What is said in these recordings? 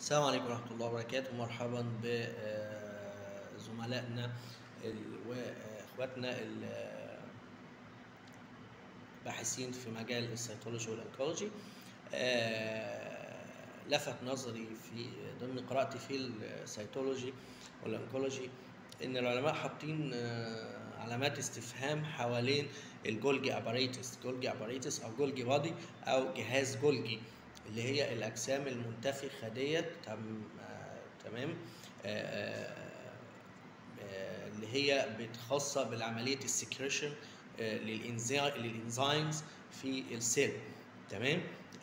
السلام عليكم ورحمة الله وبركاته مرحبا بزملائنا واخواتنا الباحثين في مجال السيتولوجي والانكولوجي لفت نظري في ضمن قراءتي في السيتولوجي والانكولوجي ان العلماء حاطين علامات استفهام حوالين الجولجي اباريتس جولجي اباريتس او جولجي بادي او جهاز جولجي اللي هي الاجسام المنتفخه ديت تم آه تمام آه آه اللي هي خاصه بعمليه السكريشن للانزيمز في السيل تمام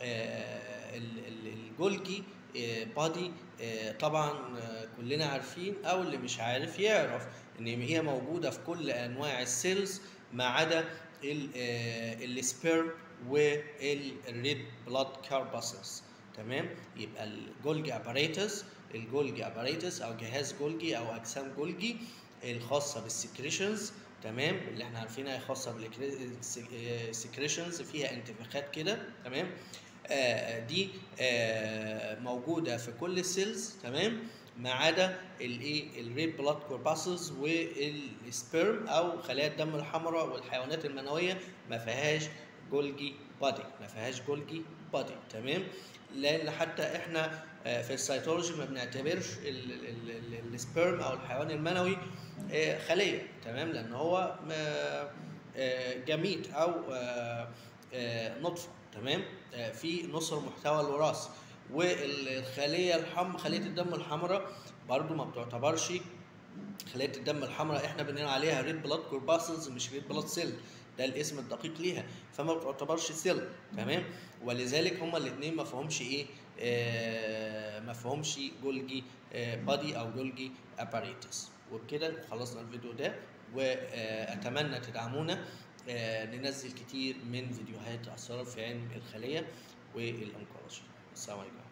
الجولجي بادي طبعا كلنا عارفين او اللي مش عارف يعرف ان هي موجوده في كل انواع السيلز ما عدا السبيرم والريد بلاد كارباسلز تمام يبقى الجولجي اباريتس الجولجي اباريتس او جهاز جولجي او اجسام جولجي الخاصه بالسكريشنز تمام اللي احنا عارفينها خاصه بالسكريشنز فيها انتفاخات كده تمام آه دي آه موجوده في كل السيلز تمام ما عدا الايه الريد بلاد كورباسلز والسبيرم او خلايا الدم الحمراء والحيوانات المنويه ما فيهاش جولجي بادي ما فيهاش جولجي بادي تمام لان حتى احنا في السيتولوجي ما بنعتبرش السبيرم او الحيوان المنوي خليه تمام لان هو جميد او نطفه تمام في نصر محتوى الوراثه والخليه الحم خليه الدم الحمراء برضو ما بتعتبرش خليه الدم الحمراء احنا بنقول عليها ريد بلاد كورباسلز مش ريد بلاد سيل ده الاسم الدقيق ليها فما بتعتبرش سيل تمام ولذلك هما الاثنين ما فيهمش ايه آه ما فيهمش جولجي آه بادي او جولجي اباريتس وبكده خلصنا الفيديو ده واتمنى تدعمونا آه ننزل كتير من فيديوهات اسرار في علم الخليه والانكولوجي السلام عليكم